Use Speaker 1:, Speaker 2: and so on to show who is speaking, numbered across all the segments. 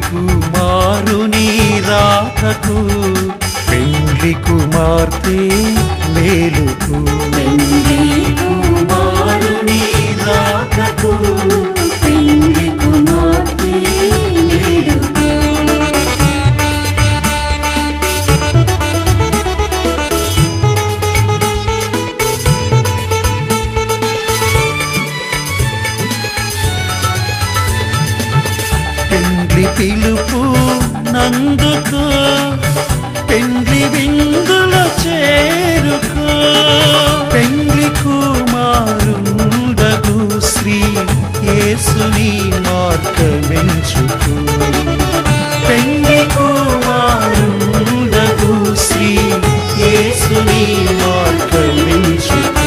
Speaker 1: కుమారుని రాకకు పెండ్లి కుమార్తె మేలుకు
Speaker 2: పెండ్లి
Speaker 1: కుమారుని రాకకు
Speaker 2: పెండ్లి కుమార్తె వేడుక
Speaker 1: పెండ్లి పిలుపు నందుకు పెండ్లి విందుల చేరుకో పెండ్లి కుమారుండగు శ్రీ యేసుని మార్గమెంచుకో పెండ్లి కుమారుండగు శ్రీ యేసుని మార్గమెంచుకో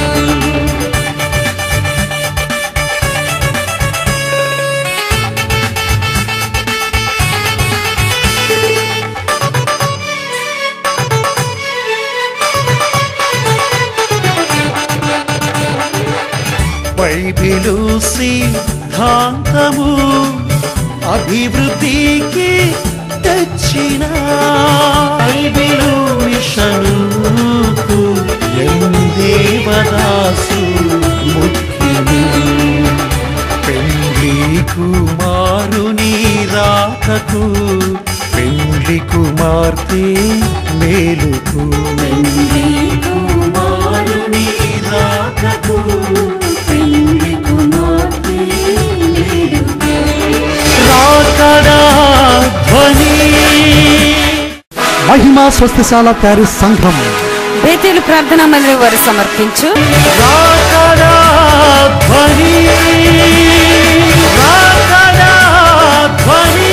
Speaker 1: బైబిలు సిద్ధాంతము అభివృద్ధికి తెచ్చిన బైబిలు మిషనుకు ఎందేవదాసు ముఖ్యము పెండ్లి కుమారుని రాకకు పెండ్లి కుమార్తె మేలుకు
Speaker 2: పెండ్లి
Speaker 1: కుమారుని రాకకు
Speaker 2: పెండ్లి కుమార్తె వేడుక
Speaker 1: రాకడా ధ్వని
Speaker 3: మహిమా స్వస్థశాల ప్యారిస్ సంఘం
Speaker 4: బేతేలు ప్రార్థనా మందిరం వారు సమర్పించు
Speaker 1: రాకడా ధ్వని రాకడా ధ్వని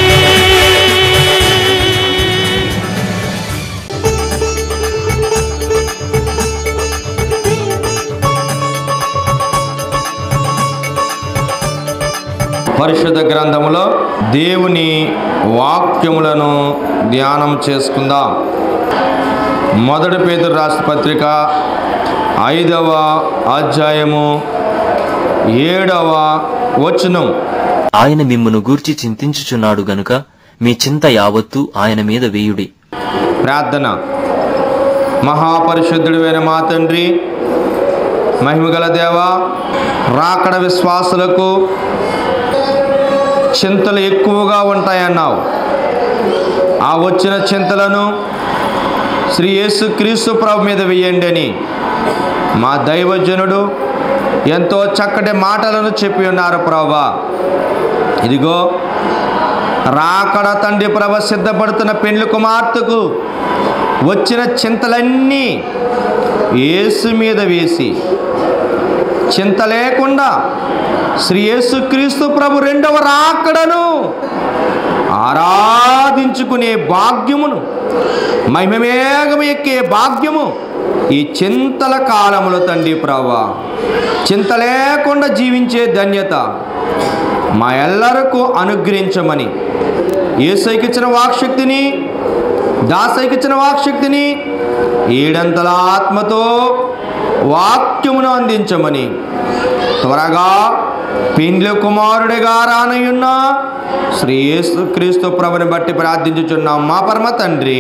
Speaker 5: పరిశుద్ధ గ్రంథములో దేవుని వాక్యములను ధ్యానం చేసుకుందాం మొదటి పేదరు రాష్ట్ర పత్రిక ఐదవ అధ్యాయము ఏడవ వచనం
Speaker 6: ఆయన మిమ్మును గూర్చి చింతించుచున్నాడు గనుక మీ చింత యావత్తు ఆయన మీద వేయుడి
Speaker 5: ప్రార్థన మహాపరిశుద్ధుడైన మా తండ్రి మహిమగల దేవ రాకడ విశ్వాసులకు చింతలు ఎక్కువగా ఉంటాయన్నావు ఆ వచ్చిన చింతలను శ్రీ యేసు క్రీస్తు ప్రభు మీద వేయండి అని మా దైవజనుడు ఎంతో చక్కటి మాటలను చెప్పి ఉన్నారు ప్రభా ఇదిగో రాకడ తండ్రి ప్రభ సిద్ధపడుతున్న పెండ్లి కుమార్తెకు వచ్చిన చింతలన్నీ యేసు మీద వేసి చింత లేకుండా శ్రీ యేసుక్రీస్తు ప్రభు రెండవ రాకడను ఆరాధించుకునే భాగ్యమును మహిమమేగము ఎక్కే భాగ్యము ఈ చింతల కాలములో తండ్రి ప్రభా చింత లేకుండా జీవించే ధన్యత మా ఎల్లరకు అనుగ్రహించమని ఏసైకిచ్చిన వాక్శక్తిని దాసైకిచ్చిన వాక్శక్తిని ఏడంతల ఆత్మతో వాక్యమును అందించమని త్వరగా పెండ్లి కుమారుడిగా రానయున్న శ్రీ యేసుక్రీస్తు ప్రభుని బట్టి ప్రార్థించుచున్నాం మా పరమ తండ్రి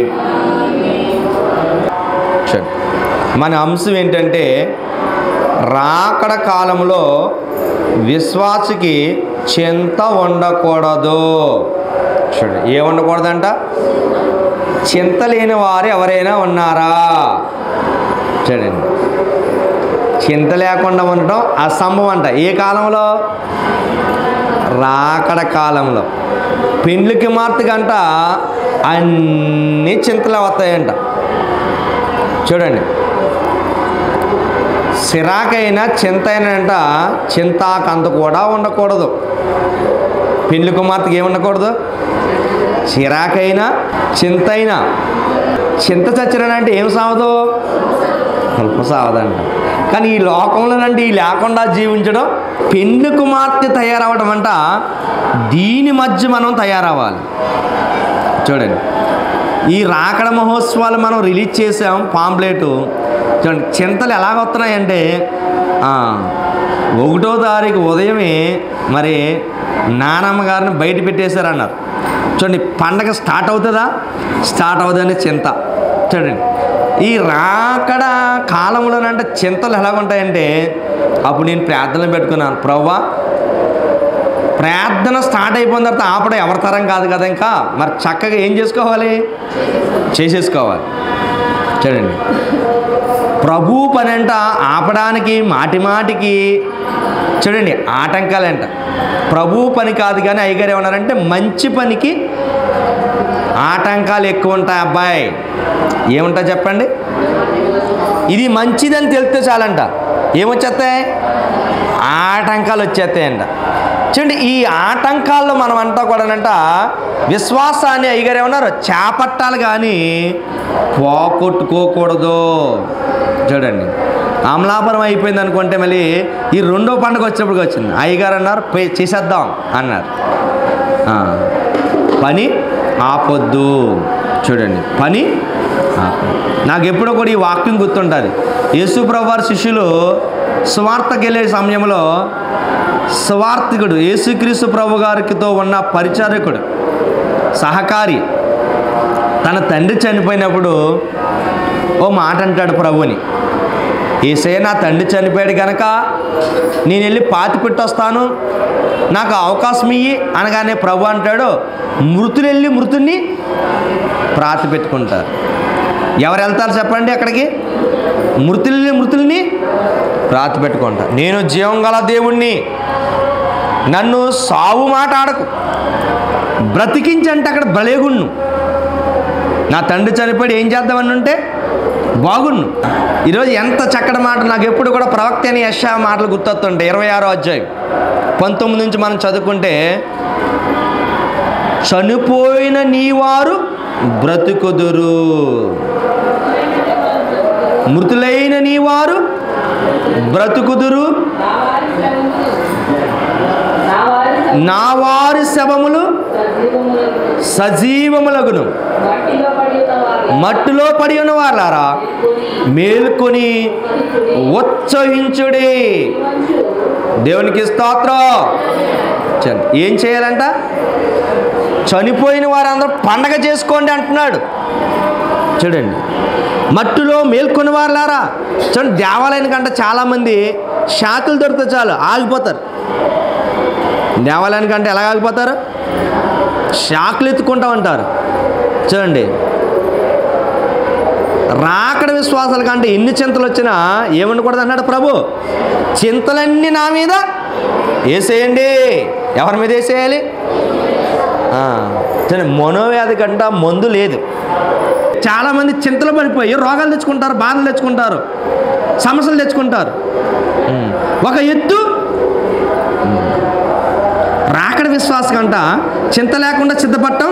Speaker 5: సరే. మన అంశం ఏంటంటే రాకడ కాలంలో విశ్వాసికి చింత ఉండకూడదు చూడండి ఏ ఉండకూడదంట చింత లేని వారు ఎవరైనా ఉన్నారా చూడండి చింత లేకుండా ఉండటం అసంభవం అంట ఏ కాలంలో రాకడ కాలంలో పెండ్లికి మార్తెకంట అన్ని చింతలు వస్తాయంట చూడండి సిరాకైనా చింత అయినంట చింతాకంత కూడా ఉండకూడదు పెళ్లి కుమార్తెకి ఏమి ఉండకూడదు చిరాకైనా చింతైనా చింత చచ్చినాడంటే ఏం సావదు కల్ప సావదంట కానీ ఈ లోకంలోనంటే ఈ లేకుండా జీవించడం పెండ్లి కుమార్తె తయారవడం అంట దీని మధ్య మనం తయారవ్వాలి చూడండి ఈ రాకడ మహోత్సవాలు మనం రిలీజ్ చేసాం పాంప్లెట్ చూడండి చింతలు ఎలాగ వస్తున్నాయంటే ఆ, ఒకటో తారీఖు ఉదయమే మరి నానమ్మ గారిని బయట పెట్టేశారన్నారు చూడండి పండగ స్టార్ట్ అవుతుందా స్టార్ట్ అవుతుందని చింత చూడండి ఈ రాకడ కాలంలోనంటే చింతలు ఎలా ఉంటాయంటే అప్పుడు నేను ప్రార్థనలు పెట్టుకున్నాను ప్రవ్వా ప్రార్థన స్టార్ట్ అయిపోయిన తర్వాత ఆపడం ఎవరి తరం కాదు కదా ఇంకా మరి చక్కగా ఏం చేసుకోవాలి చేసేసుకోవాలి చూడండి ప్రభు పని అంట ఆపడానికి మాటి మాటికి చూడండి ఆటంకాలంట ప్రభు పని కాదు కానీ అయ్యగారు ఏమన్నారంటే మంచి పనికి ఆటంకాలు ఎక్కువ ఉంటాయి అబ్బాయి ఏముంటాయి చెప్పండి ఇది మంచిదని తెలిస్తే చాలంట ఏమొచ్చేస్తాయి ఆటంకాలు వచ్చేస్తాయంట చూడండి ఈ ఆటంకాల్లో మనం అంతా కూడానంట విశ్వాసాన్ని అయ్యగారు ఏమన్నారు చేపట్టాలి కానీ పోగొట్టుకోకూడదు చూడండి అమలాపురం అయిపోయింది అనుకుంటే మళ్ళీ ఈ రెండో పండుగ వచ్చినప్పుడు వచ్చింది అయ్యగారు అన్నారు "పోయి చేసేద్దాం అన్నారు ఆ, పని ఆపొద్దు చూడండి పని ఆపొద్దు. నాకు ఎప్పుడో కూడా ఈ వాక్యం గుర్తుంటుంది యేసు ప్రభు వారి శిష్యులు స్వార్థకి వెళ్ళే సమయంలో స్వార్థికుడు యేసుక్రీస్తు ప్రభు గారితో ఉన్న పరిచారకుడు సహకారి తన తండ్రి చనిపోయినప్పుడు ఓ మాట అంటాడు ప్రభుని ఏసే నా తండ్రి చనిపోయాడు కనుక నేను వెళ్ళి పాతి పెట్టొస్తాను నాకు అవకాశం ఇయ్యి అనగానే ప్రభు అంటాడు మృతులు వెళ్ళి మృతుల్ని ప్రాతి పెట్టుకుంటారు ఎవరు వెళ్తారు చెప్పండి అక్కడికి మృతుల్ని మృతుల్ని ప్రాతి పెట్టుకుంటారు నేను జీవం గల దేవుణ్ణి నన్ను సావు మాట ఆడకు బ్రతికించంటే అక్కడ బలేగుణ్ణు నా తండ్రి చనిపోయి ఏం చేద్దామని ఉంటే బాగుండు ఈరోజు ఎంత చక్కటి మాట నాకు ఎప్పుడు కూడా ప్రవక్త అని యశా మాటలు గుర్తొస్తుంటాయి ఇరవై ఆరో అధ్యాయం పంతొమ్మిది నుంచి మనం చదువుకుంటే చనిపోయిన నీవారు బ్రతుకుదురు మృతులైన నీవారు బ్రతుకుదురు నా వారి శవములు సజీవములగును మట్టిలో పడి ఉన్న వాళ్ళారా మేల్కొని ఉత్సహించుడి దేవునికి స్తోత్రం చల్- ఏం చేయాలంట చనిపోయిన వారందరూ పండగ చేసుకోండి అంటున్నాడు చూడండి మట్టిలో మేల్కొని వారులారా చూడండి దేవాలయానికి అంటే చాలామంది శాఖలు దొరికితే చాలు ఆగిపోతారు దేవాలయానికి అంటే ఎలా ఆగిపోతారు శాఖలు ఎత్తుకుంటా ఉంటారు చూడండి రాకడ విశ్వాసాల కంటే ఎన్ని చింతలు వచ్చినా ఏమనకూడదు అన్నాడు ప్రభు చింతలన్నీ నా మీద వేసేయండి ఎవరి మీద వేసేయాలి ఆ, చూడండి మనోవ్యాధి కంట మందు లేదు చాలామంది చింతలు పడిపోయి రోగాలు తెచ్చుకుంటారు బాధలు తెచ్చుకుంటారు సమస్యలు తెచ్చుకుంటారు ఉమ్. ఒక ఎత్తు రాకడ విశ్వాసం కంట చింత లేకుండా సిద్ధపడటం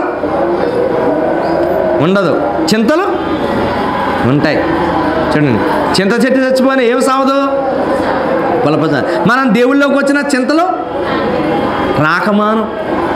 Speaker 5: ఉండదు చింతలు ఉంటాయి చూడండి చింత చెట్టు చచ్చిపోయిన ఏం సావదు పొలపద మనం దేవుళ్ళలోకి వచ్చిన చింతలు రాకమాను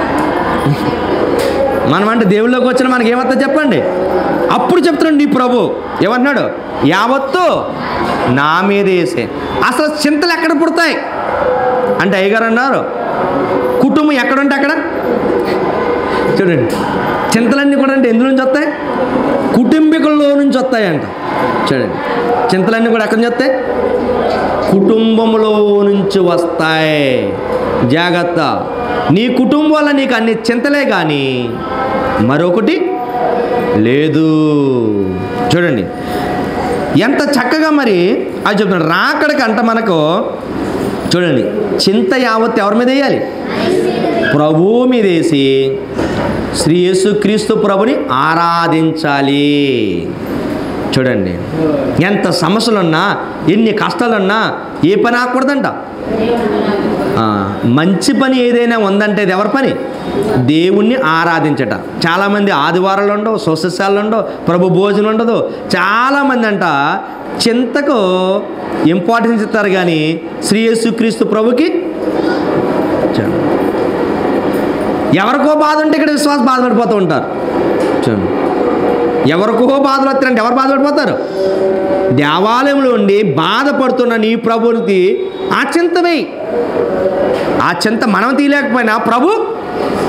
Speaker 5: మనం అంటే దేవుళ్ళలోకి వచ్చిన మనకి ఏమవుతుంది చెప్పండి అప్పుడు చెప్తున్నాడు నీ ప్రభు ఏమంటున్నాడు యావత్తు నా మీద వేసే అసలు చింతలు ఎక్కడ పుడతాయి అంటే అయ్యగారు అన్నారు కుటుంబం ఎక్కడుంటే అక్కడ చూడండి చింతలన్నీ కూడా అంటే ఎందు నుంచి వస్తాయి కుటుంబీకుల్లో నుంచి వస్తాయంట చూడండి చింతలన్నీ కూడా ఎక్కడి నుంచి వస్తాయి కుటుంబంలో నుంచి వస్తాయి జాగ్రత్త నీ కుటుంబం వల్ల నీకు అన్ని చింతలే కానీ మరొకటి లేదు చూడండి ఎంత చక్కగా మరి అది చెప్తున్నాడు రాకడికి అంట మనకు చూడండి చింత యావత్ ఎవరి మీద వేయాలి ప్రభువు మీద వేసి శ్రీ యేసుక్రీస్తు ప్రభుని ఆరాధించాలి చూడండి ఎంత సమస్యలున్నా ఎన్ని కష్టాలున్నా ఏ పని ఆకూడదంట ఆ, మంచి పని ఏదైనా ఉందంటే ఇది ఎవరి పని దేవుణ్ణి ఆరాధించట చాలామంది ఆదివారాలు ఉండవు సొసెసాలు ఉండవు ప్రభు భోజనం ఉండదు చాలామంది అంట చింతకు ఇంపార్టెన్స్ ఇస్తారు కానీ శ్రీ యేసుక్రీస్తు ప్రభుకి చూడండి. ఎవరికో బాధ ఉంటే ఇక్కడ విశ్వాసం బాధపడిపోతూ ఉంటారు చూడండి ఎవరికో బాధలు వస్తారంటే ఎవరు బాధపడిపోతారు దేవాలయంలో ఉండి బాధపడుతున్న నీ ప్రభునికి ఆ చింత వేయి ఆ చింత మనం తీయలేకపోయినా ప్రభు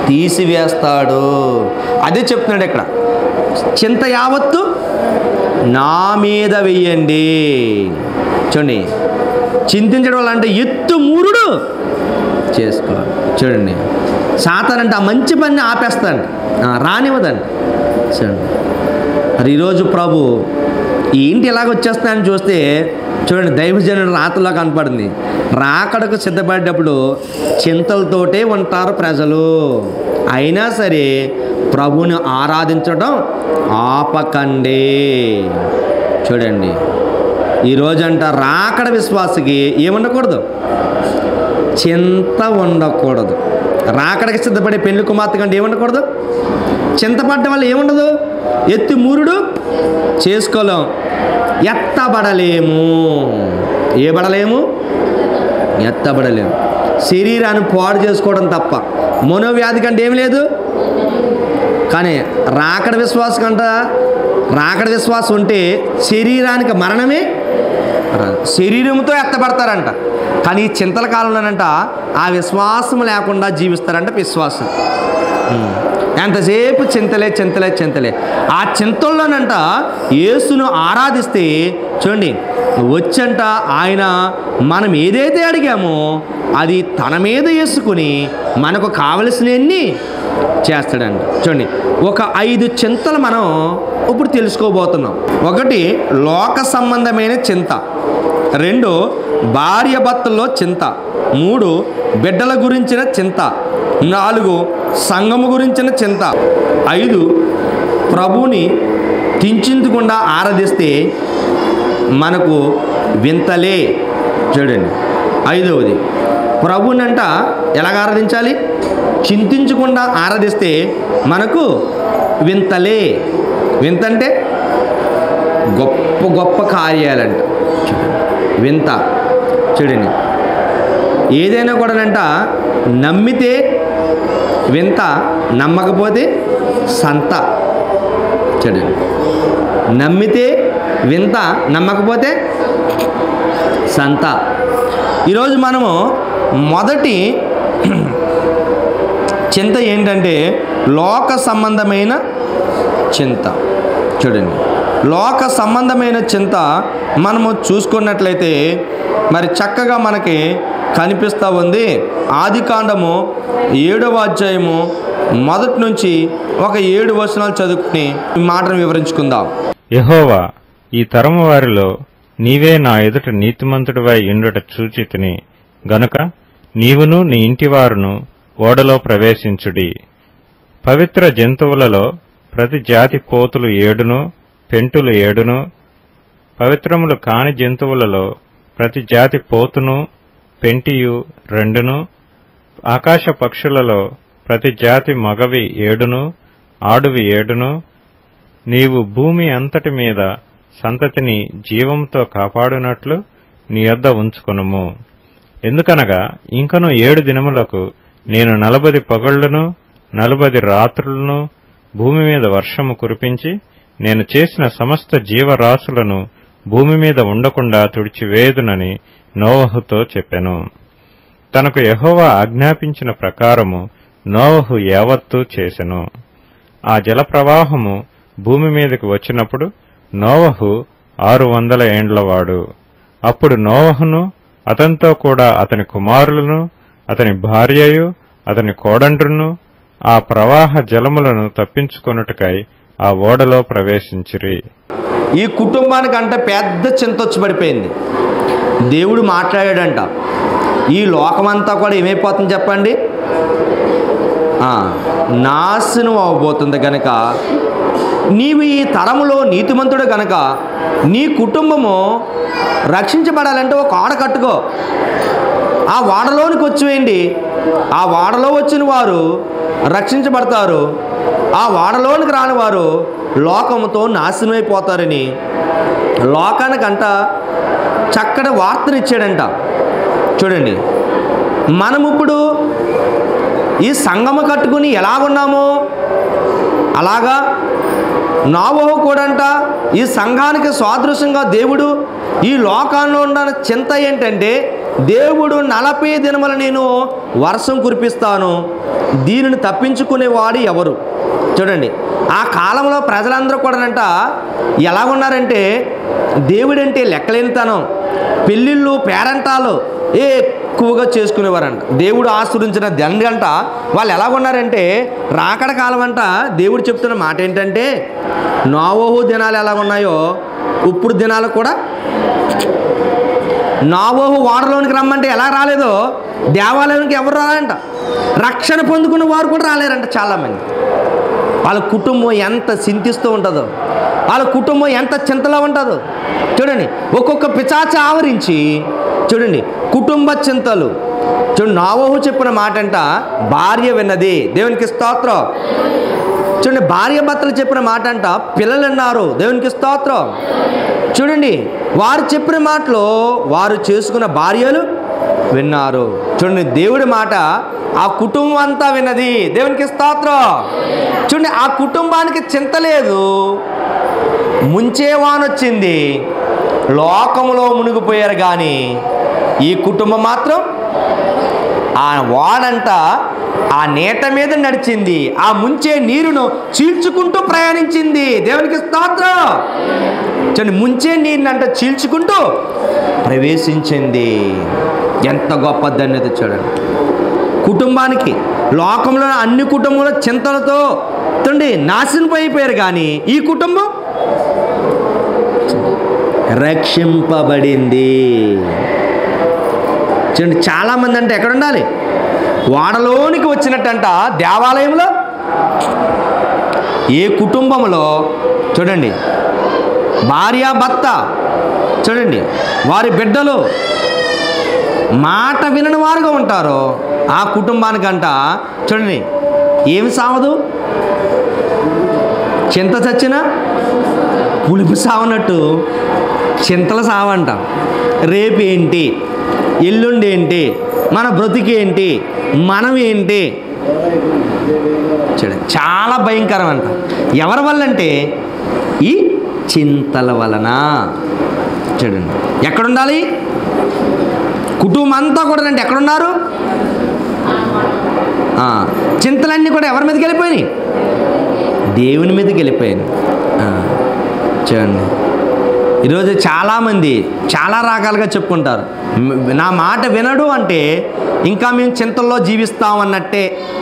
Speaker 5: తీసివేస్తాడు అదే చెప్తున్నాడు ఇక్కడ చింత యావత్తు నా మీద వెయ్యండి చూడండి చింతించడం వల్ల అంటే ఎత్తు మూరుడు చేసుకోవాలి చూడండి సాతానంటే ఆ మంచి పని ఆపేస్తాడంట ఆ, రానివ్వదండి చూడండి మరి ఈరోజు ప్రభు ఏంటి ఇలాగ వచ్చేస్తాయని చూస్తే చూడండి దైవజనుడు రాతలో కనపడింది రాకడకు సిద్ధపడేటప్పుడు చింతలతోటే ఉంటారు ప్రజలు అయినా సరే ప్రభుని ఆరాధించడం ఆపకండి చూడండి ఈరోజంట రాకడ విశ్వాసకి ఏముండకూడదు చింత ఉండకూడదు రాకడకి సిద్ధపడే పెళ్లి కుమార్తె కంటే ఏముండకూడదు చింతపడ్డం వల్ల ఏముండదు ఎత్తి మూరుడు చేసుకోలేం ఎత్తబడలేము ఏ పడలేము ఎత్తబడలేము శరీరాన్ని పాడు చేసుకోవడం తప్ప మనోవ్యాధి కంటే ఏం లేదు కానీ రాకడ విశ్వాసం కంట రాకడ విశ్వాసం ఉంటే శరీరానికి మరణమే రాదు. శరీరంతో ఎత్తపడతారంట కానీ ఈ చింతల కాలంలోనంట ఆ విశ్వాసం లేకుండా జీవిస్తారంట విశ్వాసం ఉమ్. ఎంతసేపు చింతలే చింతలే చింతలే ఆ చింతల్లోనంట యేసును ఆరాధిస్తే చూడండి వచ్చంట ఆయన మనం ఏదైతే అడిగామో అది తన మీద వేసుకుని మనకు కావలసినవన్నీ చేస్తాడండి చూడండి ఒక ఐదు చింతలు మనం ఇప్పుడు తెలుసుకోబోతున్నాం ఒకటి లోక సంబంధమైన చింత రెండు భార్య భర్తల్లో చింత మూడు బిడ్డల గురించిన చింత నాలుగు సంఘము గురించిన చింత ఐదు ప్రభువుని కించించకుండా ఆరాధిస్తే మనకు వింతలే చూడండి ఐదవది ప్రభునంట ఎలాగ ఆరాధించాలి చింతించకుండా ఆరాధిస్తే మనకు వింతలే వింతంటే గొప్ప గొప్ప కార్యాలంట చూడండి వింత చూడండి ఏదైనా కూడానంట నమ్మితే వింత నమ్మకపోతే సంత చూడండి నమ్మితే వింత నమ్మకపోతే సంత ఈరోజు మనము మొదటి చింత ఏంటంటే లోక సంబంధమైన చింత చూడండి లోక సంబంధమైన చింత మనము చూసుకున్నట్లయితే మరి చక్కగా మనకి కనిపిస్తూ ఉంది ఆది కాండము ఏడవ అధ్యాయము మొదటి నుంచి ఒక ఏడు వచనాలు చదువుకుని ఈ మాటను వివరించుకుందాం
Speaker 7: యెహోవా ఈ తరము వారిలో నీవే నా ఎదుట నీతిమంతుడివై ఉండుట చూచితిని గనుక నీవును నీ ఇంటివారును ఓడలో ప్రవేశించుడి పవిత్ర జంతువులలో ప్రతి జాతి పోతులు ఏడును పెంటులు ఏడును పవిత్రములు కాని జంతువులలో ప్రతి జాతి పోతును పెంటియు రెండును ఆకాశ పక్షులలో ప్రతి జాతి మగవి ఏడును ఆడువి ఏడును నీవు భూమి అంతటి మీద సంతతిని జీవంతో కాపాడునట్లు నీ యొద్ద ఉంచుకొనుము ఎందుకనగా ఇంకను ఏడు దినములకు నేను నలబది పగళ్లను నలబది రాత్రులను భూమి మీద వర్షము కురిపించి నేను చేసిన సమస్త జీవరాశులను భూమి మీద ఉండకుండా తుడిచివేదునని నోవహుతో చెప్పెను తనకు యెహోవా ఆజ్ఞాపించిన ప్రకారము నోవహు యావత్తూ చేసెను ఆ జల ప్రవాహము భూమి మీదకి వచ్చినప్పుడు నోవహు ఆరు వందల ఏండ్లవాడు అప్పుడు నోవహును అతనితో కూడా అతని కుమారులను అతని భార్యయు అతని కోడండ్రును ఆ ప్రవాహ జలములను తప్పించుకొనుటకై ఆ ఓడలో ప్రవేశించిరి
Speaker 5: ఈ కుటుంబానికంట పెద్ద చింత వచ్చి పడిపోయింది దేవుడు మాట్లాడాడంట ఈ లోకమంతా కూడా ఏమైపోతుంది చెప్పండి ఆ, నాశనం అవబోతుంది కనుక నీవు ఈ తరములో నీతిమంతుడు గనక నీ కుటుంబము రక్షించబడాలంటే ఒక ఆడ కట్టుకో ఆ వాడలోనికి వచ్చివేయండి ఆ వాడలో వచ్చిన వారు రక్షించబడతారు ఆ వాడలోనికి రాని వారు లోకముతో నాశనమైపోతారని లోకానికంట చక్కటి వార్తను ఇచ్చాడంట చూడండి మనం ఇప్పుడు ఈ సంగమ కట్టుకుని ఎలాగున్నామో అలాగా నావోహు కూడంట ఈ సంఘానికి సాదృశ్యంగా దేవుడు ఈ లోకాల్లో ఉన్న చింత ఏంటంటే దేవుడు నలభై దినములు నేను వర్షం కురిపిస్తాను దీనిని తప్పించుకునేవాడు ఎవరు చూడండి ఆ కాలంలో ప్రజలందరూ కూడానంట ఎలా ఉన్నారంటే దేవుడంటే లెక్కలేనితనం పెళ్ళిళ్ళు పేరంటాలు ఎక్కువగా చేసుకునేవారంట దేవుడు ఆశ్రయించిన దండంట వాళ్ళు ఎలా ఉన్నారంటే రాకడ కాలం అంట దేవుడు చెప్తున్న మాట ఏంటంటే నోవోహు దినాలు ఎలా ఉన్నాయో ఇప్పుడు దినాలు కూడా నావోహు వాడలోనికి రమ్మంటే ఎలా రాలేదో దేవాలయానికి ఎవరు రాలంట రక్షణ పొందుకున్న వారు కూడా రాలేరంట చాలామంది వాళ్ళ కుటుంబం ఎంత చింతిస్తూ ఉంటుందో వాళ్ళ కుటుంబం ఎంత చింతలో ఉంటుందో చూడండి ఒక్కొక్క పిచాచ ఆవరించి చూడండి కుటుంబ చింతలు చూడండి నావోహు చెప్పిన మాట అంట భార్య విన్నది దేవునికి స్తోత్రం చూడండి భార్య భర్తలు చెప్పిన మాట అంట పిల్లలు అన్నారు దేవునికి స్తోత్రం చూడండి వారు చెప్పిన మాటలో వారు చేసుకున్న భార్యలు విన్నారు చూడండి దేవుడి మాట ఆ కుటుంబం అంతా విన్నది దేవునికి స్తోత్రం చూడండి ఆ కుటుంబానికి చింత లేదు ముంచే వానొచ్చింది లోకంలో మునిగిపోయారు కానీ ఈ కుటుంబం మాత్రం ఆ వాడంట ఆ నీట మీద నడిచింది ఆ ముంచే నీరును చీల్చుకుంటూ ప్రయాణించింది దేవునికి స్తోత్రం చూడండి ముంచే నీరునంట చీల్చుకుంటూ ప్రవేశించింది ఎంత గొప్ప ధన్యత చూడండి కుటుంబానికి లోకంలో అన్ని కుటుంబంలో చింతలతో తండ్రి నాశనం అయిపోయారు కానీ ఈ కుటుంబం రక్షింపబడింది చూడండి చాలామంది అంటే ఎక్కడ ఉండాలి వాడలోనికి వచ్చినట్టంట దేవాలయంలో ఏ కుటుంబంలో చూడండి భార్య భర్త చూడండి వారి బిడ్డలు మాట వినని వారుగా ఉంటారో ఆ కుటుంబానికంట చూడండి ఏమి సావదు చింత చచ్చినా పులుపు సావనట్టు చింతల సావంట రేపేంటి ఎల్లుండి ఏంటి మన బ్రతికేంటి మనం ఏంటి చూడండి చాలా భయంకరం అంట ఎవరి వల్ల అంటే ఈ చింతల వలన చూడండి ఎక్కడుండాలి కుటుంబం అంతా కూడా అంటే ఎక్కడున్నారు ఆ, చింతలన్నీ కూడా ఎవరి మీదకి వెళ్ళిపోయినాయి దేవుని మీదకి వెళ్ళిపోయాను ఆ, చూడండి ఈరోజు చాలామంది చాలా రకాలుగా చెప్పుకుంటారు మ్, నా మాట వినడు అంటే ఇంకా మేము చింతల్లో జీవిస్తాం అన్నట్టే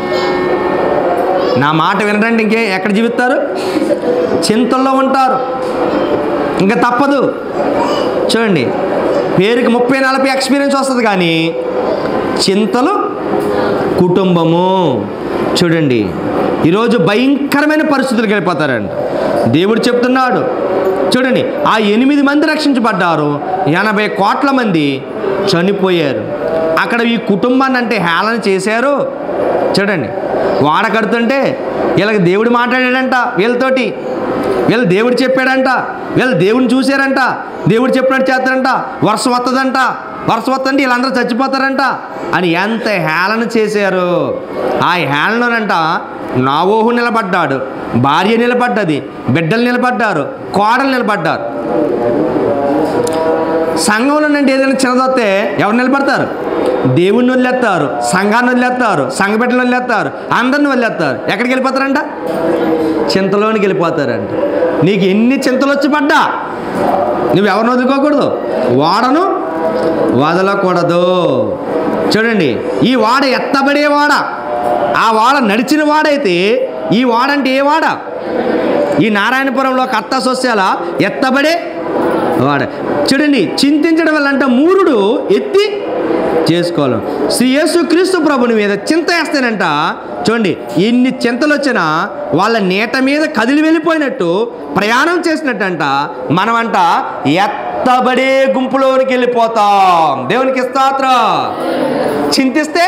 Speaker 5: నా మాట వినడంటే ఇంకే ఎక్కడ జీవిస్తారు చింతల్లో ఉంటారు ఇంకా తప్పదు చూడండి పేరుకి ముప్పై నలభై ఎక్స్పీరియన్స్ వస్తుంది కానీ చింతలు కుటుంబము చూడండి ఈరోజు భయంకరమైన పరిస్థితులకు వెళ్ళిపోతారండి దేవుడు చెప్తున్నాడు చూడండి ఆ ఎనిమిది మంది రక్షించబడ్డారు ఎనభై కోట్ల మంది చనిపోయారు అక్కడ ఈ కుటుంబాన్ని అంటే హేళన చేశారు చూడండి వాడ కడుతుంటే వీళ్ళకి దేవుడు మాట్లాడాడంట వీళ్ళతోటి వీళ్ళు దేవుడు చెప్పాడంట వీళ్ళు దేవుడిని చూశారంట దేవుడు చెప్పినట్టు చేస్తారంట వర్షం వస్తుందంట వర్షం వస్తుందంటే వీళ్ళందరూ చచ్చిపోతారంట అని ఎంత హేళన చేశారు ఆ హేళననంట నావోహు నిలబడ్డాడు భార్య నిలబడ్డది బిడ్డలు నిలబడ్డారు కోడలు నిలబడ్డారు సంఘంలో నుండి ఏదైనా చిన్నదొస్తే ఎవరు నిలబడతారు దేవుణ్ణి వదిలేస్తారు సంఘాన్ని వదిలేస్తారు సంఘ బిడ్డలు వదిలేస్తారు అందరిని వదిలేస్తారు ఎక్కడికి వెళ్ళిపోతారంట చింతలోనికి వెళ్ళిపోతారంట నీకు ఎన్ని చింతలు వచ్చి పడ్డా నువ్వు ఎవరిని వదులుకోకూడదు వాడను వదలకూడదు చూడండి ఈ వాడ ఎత్తబడే వాడ ఆ వాడ నడిచిన వాడైతే ఈ వాడంటే ఏ వాడ ఈ నారాయణపురంలో కత్త సొస్యాల ఎత్తబడే వాడ చూడండి చింతించడం వల్ల అంటే మూరుడు ఎత్తి చేసుకోవాలి శ్రీ యేసు క్రీస్తు ప్రభుని మీద చింత వేస్తేనంట చూడండి ఎన్ని చింతలు వచ్చినా వాళ్ళ నీట మీద కదిలి వెళ్ళిపోయినట్టు ప్రయాణం చేసినట్టంట మనమంట ఎత్తబడే గుంపులోనికి వెళ్ళిపోతాం దేవునికి స్తోత్రం చింతిస్తే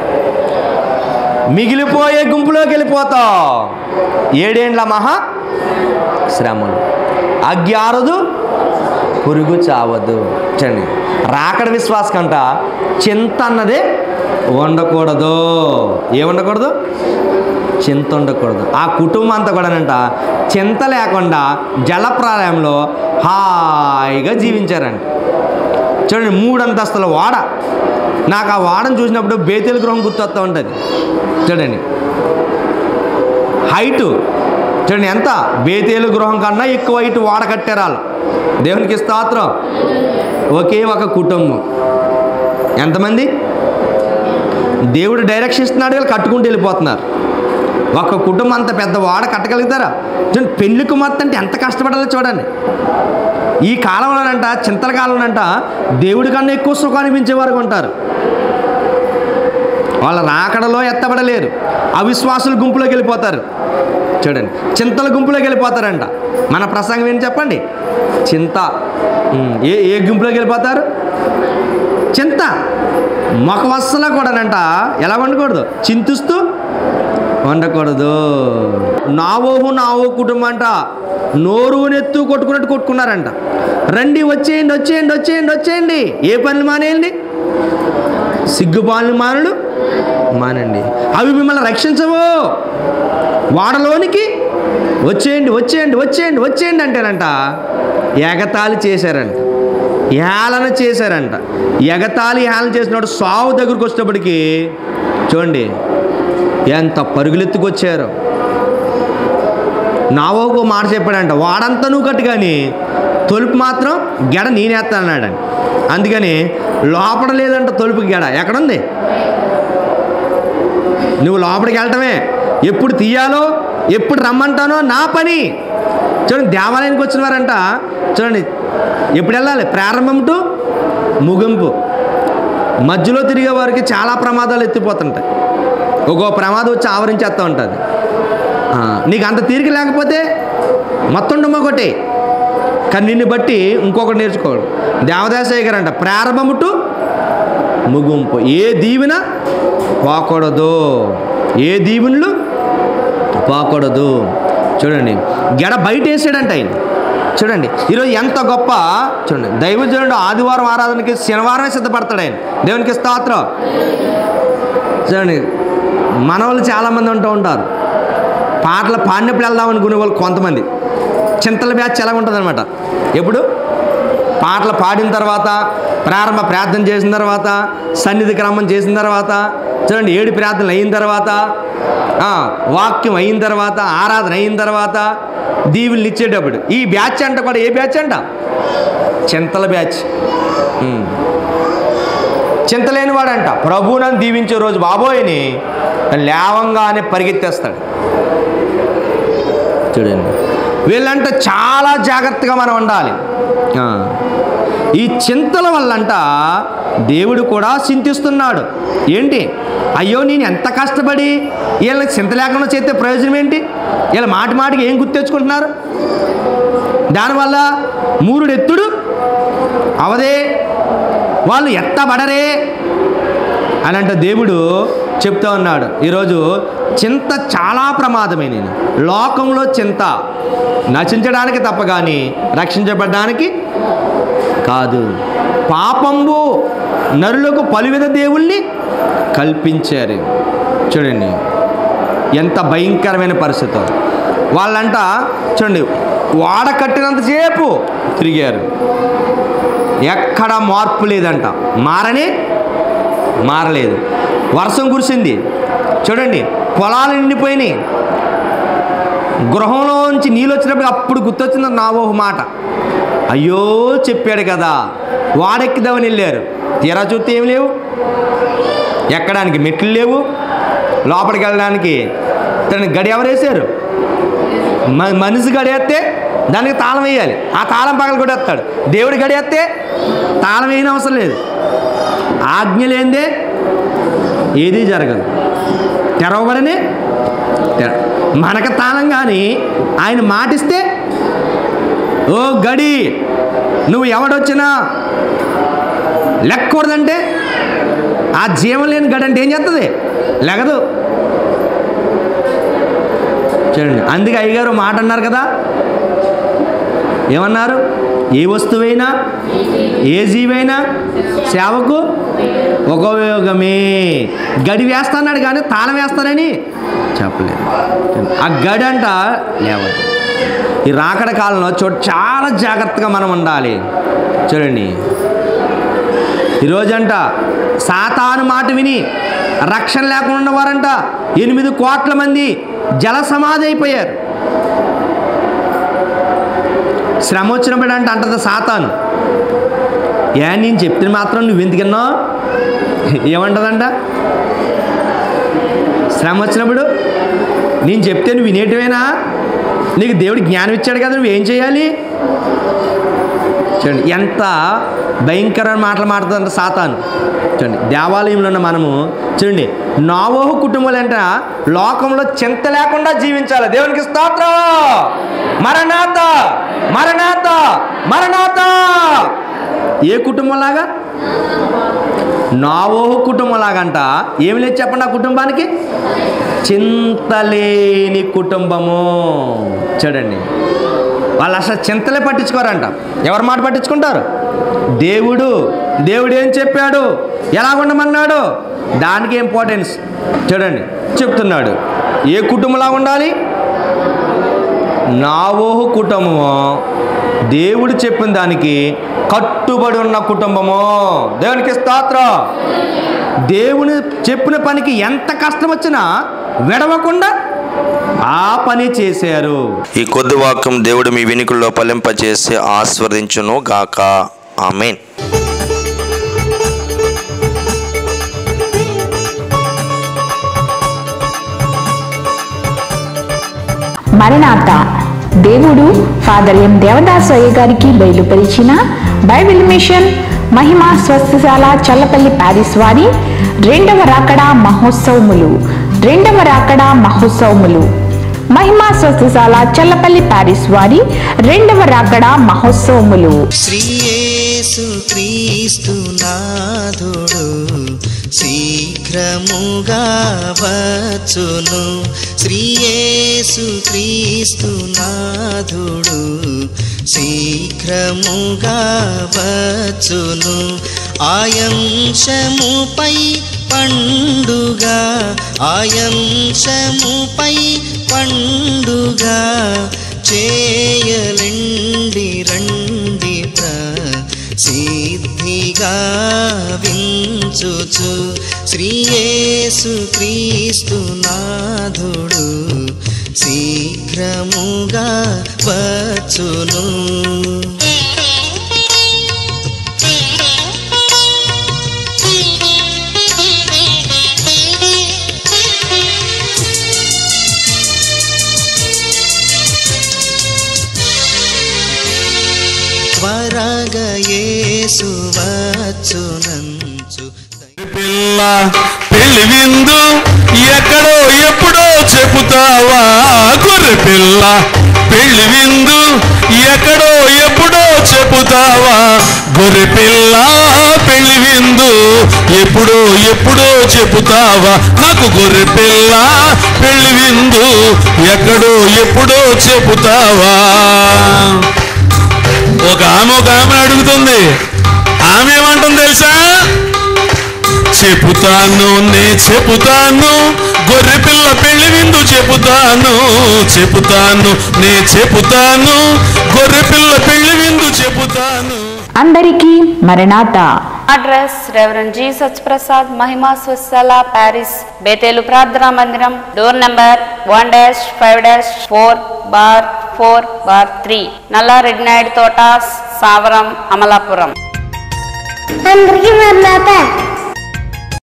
Speaker 5: మిగిలిపోయే గుంపులోకి వెళ్ళిపోతాం ఏడేండ్ల మహా శ్రమలు అగ్గి ఆరదు పురుగు చావద్దు చూడండి రాకడ విశ్వాసకంట చింత అన్నదే ఉండకూడదు ఏ ఉండకూడదు చింత ఉండకూడదు ఆ కుటుంబం అంతా కూడానంట చింత లేకుండా జలప్రాలయంలో హాయిగా జీవించారంట చూడండి మూడు అంతస్తుల వాడ నాకు ఆ వాడను చూసినప్పుడు బేతేలు గృహం గుర్తొస్తూ ఉంటుంది చూడండి హైటు చూడండి ఎంత బేతేలు గృహం కన్నా ఎక్కువ హైట్ వాడ కట్టారు వాళ్ళు దేవునికి స్తోత్రం ఒకే ఒక కుటుంబం ఎంతమంది దేవుడు డైరెక్షన్ ఇస్తున్నాడు వీళ్ళు కట్టుకుంటూ వెళ్ళిపోతున్నారు ఒక కుటుంబం అంత పెద్ద వాడ కట్టగలుగుతారా చూడండి పెళ్లి కుమార్తె అంటే ఎంత కష్టపడాలో చూడండి ఈ కాలంలోనంట చింతల కాలంలోనంట దేవుడి కన్నా ఎక్కువ సుఖం అనిపించే వరకు ఉంటారు వాళ్ళ రాకడలో ఎత్తబడలేరు అవిశ్వాసుల గుంపులోకి వెళ్ళిపోతారు చూడండి చింతల గుంపులోకి వెళ్ళిపోతారంట మన ప్రసంగం ఏంటి చెప్పండి చింత ఉమ్, ఏ ఏ గుంపులోకి వెళ్ళిపోతారు చింత మొకవස්සలా కూడానంట ఎలా వండకూడదు చింతిస్తూ వండకూడదు నావోహు నావో కుటుంబం అంట నోరు నెత్తు కొట్టుకున్నట్టు కొట్టుకున్నారంట రండి వచ్చేయండి వచ్చేయండి వచ్చేయండి వచ్చేయండి ఏ పనులు మానేయండి సిగ్గుపాలు మానుడు మానండి అవి మిమ్మల్ని రక్షించవు వాడలోనికి వచ్చేయండి వచ్చేయండి వచ్చేయండి వచ్చేయండి అంటేనంట ఎగతాళి చేశారంట ఏలన చేశారంట ఎగతాళి ఏలన చేసినప్పుడు సావు దగ్గరకు వచ్చేటప్పటికి చూడండి ఎంత పరుగులెత్తుకొచ్చారు నావోకు మాట చెప్పాడంట వాడంతా నువ్వు కట్టు కానీ తొలుపు మాత్రం గెడ నేనేస్తానన్నాడండి అందుకని లోపల లేదంట తొలుపు గెడ ఎక్కడుంది నువ్వు లోపలికి వెళ్ళటమే ఎప్పుడు తీయాలో ఎప్పుడు రమ్మంటానో నా పని చూడండి దేవాలయానికి వచ్చిన వారంట చూడండి ఎప్పుడు వెళ్ళాలి ప్రారంభం టు ముగింపు మధ్యలో తిరిగే వారికి చాలా ప్రమాదాలు ఎత్తిపోతుంటాయి ఒక్కో ప్రమాదం వచ్చి ఆవరించేస్తూ ఉంటుంది ఆ, నీకు అంత తీరిక లేకపోతే మొత్తం డుమ్మ కొట్టే కానీ నిన్ను బట్టి ఇంకొకటి నేర్చుకోడు దేవదాసయ్య గారు అంట ప్రారంభము టు ముగింపు ఏ దీవెన పోకూడదు ఏ దీవెనలు పోకూడదు చూడండి గెడ బయట వేసాడంట ఆయన చూడండి ఈరోజు ఎంత గొప్ప చూడండి దైవజనుడు ఆదివారం ఆరాధనకి శనివారమే సిద్ధపడతాడు ఆయన దేవునికి స్తోత్రం చూడండి మన వాళ్ళు చాలామంది ఉంటూ ఉంటారు పాటలు పాడినప్పుడు వెళ్దాం అనుకునే వాళ్ళు కొంతమంది చింతల బ్యాచ్ ఎలా ఉంటుంది అనమాట ఎప్పుడు పాటలు పాడిన తర్వాత ప్రారంభ ప్రార్థన చేసిన తర్వాత సన్నిధి క్రమం చేసిన తర్వాత చూడండి ఏడు ప్రార్థనలు అయిన తర్వాత ఆ, వాక్యం అయిన తర్వాత ఆరాధన అయిన తర్వాత దీవులు ఇచ్చేటప్పుడు ఈ బ్యాచ్ అంట కూడా ఏ బ్యాచ్ అంట చింతల బ్యాచ్ ఉమ్. చింతలేని వాడంట ప్రభువునని దీవించే రోజు బాబోయని లేవంగానే పరిగెత్తేస్తాడు చూడండి వీళ్ళంట చాలా జాగ్రత్తగా మనం ఉండాలి ఆ. ఈ చింతల వల్లంట దేవుడు కూడా చింతిస్తున్నాడు ఏంటి అయ్యో నేను ఎంత కష్టపడి వీళ్ళని చింత లేకుండా చేస్తే ప్రయోజనం ఏంటి వీళ్ళ మాటి మాటికి ఏం గుర్తు తెచ్చుకుంటున్నారు దానివల్ల మూరుడు ఎత్తుడు అవదే వాళ్ళు ఎత్తబడరే అని అంటే దేవుడు చెప్తా ఉన్నాడు ఈరోజు చింత చాలా ప్రమాదమైనది లోకంలో చింత నశించడానికి తప్ప కానీ రక్షించబడడానికి కాదు పాపంబు నరులకు పలువిధ దేవుల్ని కల్పించారు చూడండి ఎంత భయంకరమైన పరిస్థితి వాళ్ళంట చూడండి వాడ కట్టినంతసేపు తిరిగారు ఎక్కడ మార్పు లేదంట మారనే మారలేదు వర్షం కురిసింది చూడండి పొలాలు నిండిపోయినాయి గృహంలోంచి నీళ్ళు వచ్చినప్పుడు అప్పుడు గుర్తొచ్చింది నావోహు మాట అయ్యో చెప్పాడు కదా వాడెక్కిదామని వెళ్ళారు తీరా చూస్తే ఏమి లేవు ఎక్కడానికి మెట్లు లేవు లోపలికి వెళ్ళడానికి తన గడి ఎవరు వేశారు మ- మనిషి గడియేస్తే దానికి తాళం వేయాలి ఆ తాళం పగల కొట్టేస్తాడు దేవుడు గడియేస్తే తాళం వేయని అవసరం లేదు ఆజ్ఞ లేనిదే ఏదీ జరగదు తెరవబడనే తెర- మనకు తాళం కానీ ఆయన మాటిస్తే ఓ గడి నువ్వు ఎవడొచ్చినా లెక్కకూడదంటే ఆ జీవం లేని గడి అంటే ఏం చేస్తుంది లెగదు చూడండి అందుకే అయ్యగారు మాట అన్నారు కదా ఏమన్నారు ఏ వస్తువైనా ఏ జీవైనా సేవకు ఉపయోగమే గడి వేస్తాన్నాడు కానీ తాళం వేస్తానని చెప్పలేదు ఆ గడి అంట లేవదు ఈ రాకడ కాలంలో చూ చాలా జాగ్రత్తగా మనం ఉండాలి చూడండి ఈరోజంట సాతాను మాట విని రక్షణ లేకుండా ఉన్నవారంట ఎనిమిది కోట్ల మంది జల సమాధి అయిపోయారు శ్రమ వచ్చినప్పుడు అంటే అంటది సాతాను ఏ నేను చెప్తే మాత్రం నువ్వు ఎందుకన్నావు ఏమంటదంట శ్రమ వచ్చినప్పుడు నేను చెప్తే నువ్వు వినేటివేనా నీకు దేవుడు జ్ఞానం ఇచ్చాడు కదా నువ్వు ఏం చేయాలి చూడండి ఎంత భయంకరమైన మాటలు మాట్లాడుతుందంట సాతాను చూడండి దేవాలయంలో ఉన్న మనము చూడండి నావోహు కుటుంబాలు అంటే లోకంలో చింత లేకుండా జీవించాలి దేవునికి స్తోత్రం మరణాత మరణాత మరణాత ఏ కుటుంబంలాగా నావోహు కుటుంబంలాగంట ఏమి లేదు చెప్పండి ఆ కుటుంబానికి చింతలేని కుటుంబము చూడండి వాళ్ళు అసలు చింతలే పట్టించుకోరంట ఎవరి మాట పట్టించుకుంటారు దేవుడు దేవుడు ఏం చెప్పాడు ఎలా ఉండమన్నాడు దానికి ఇంపార్టెన్స్ చూడండి చెప్తున్నాడు ఏ కుటుంబంలా ఉండాలి నావోహు కుటుంబము దేవుడు చెప్పిన దానికి కట్టుబడి ఉన్న కుటుంబము దేవునికి స్తోత్రం దేవుని చెప్పిన పనికి ఎంత కష్టం వచ్చినా విడవకుండా ఆ పని చేశారు
Speaker 8: ఈ కొద్ది వాక్యం దేవుడు మీ వినికుల్లో ఫలింపచేసి ఆస్వాదించును గాక ఆమెన్
Speaker 9: మరణాత దేవుడు ఫాదర్ ఎం దేవదాసయ్య గారికి బయలుపరిచిన Bible mission Mahima Swasthashala Challapalli parish వారి రెండవ రాకడా మహోత్సవములు రెండవ రాకడా మహోత్సవములు మహిమా స్వస్థశాల చల్లపల్లి ప్యారిస్ వారి రెండవ రాకడా మహోత్సవములు
Speaker 10: శ్రీయేసు క్రీస్తు నాథుడు శీఘ్రముగా వచ్చును శ్రీయేసు క్రీస్తు నాథుడు శీఘ్రముగా వచ్చును ఆయంశముపై పండుగ ఆయంశముపై పండుగ చేయలండి రండి ప్ర సిద్ధిగా వించుచు శ్రీయేసు క్రీస్తు నాథుడు శీఘ్రముగా వచ్చును త్వరగా యేసు వచ్చునంచు
Speaker 1: పిల్ల పెళ్లి విందు ఎక్కడో ఎప్పుడో చెబుతావా గొర్రె పిల్ల పెళ్లి విందు ఎక్కడో ఎప్పుడో చెబుతావా గొర్రె పిల్ల పెళ్లి విందు ఎప్పుడో ఎప్పుడో చెబుతావా నాకు గొర్రె పిల్ల పెళ్లి విందు ఎక్కడో ఎప్పుడో చెబుతావా ఒక ఆమె ఒక ఆమె అడుగుతుంది ఆమె ఏమంటుంది తెలుసా చెబుతాను నే చెబుతాను గొర్రె పిల్ల పెళ్లి విందు చెబుతాను చెబుతాను నే చెబుతాను గొర్రె పిల్ల పెళ్లి విందు చెబుతాను
Speaker 9: అందరికీ మరణాత
Speaker 4: address reverend G Satyaprasad Mahima Swasthala parish Bethel ప్రార్థనా మందిరం door number one dash five dash four bar four bar three Nallareddy Naidu Thota Savaram Amalapuram
Speaker 2: అందరికీ మరణాత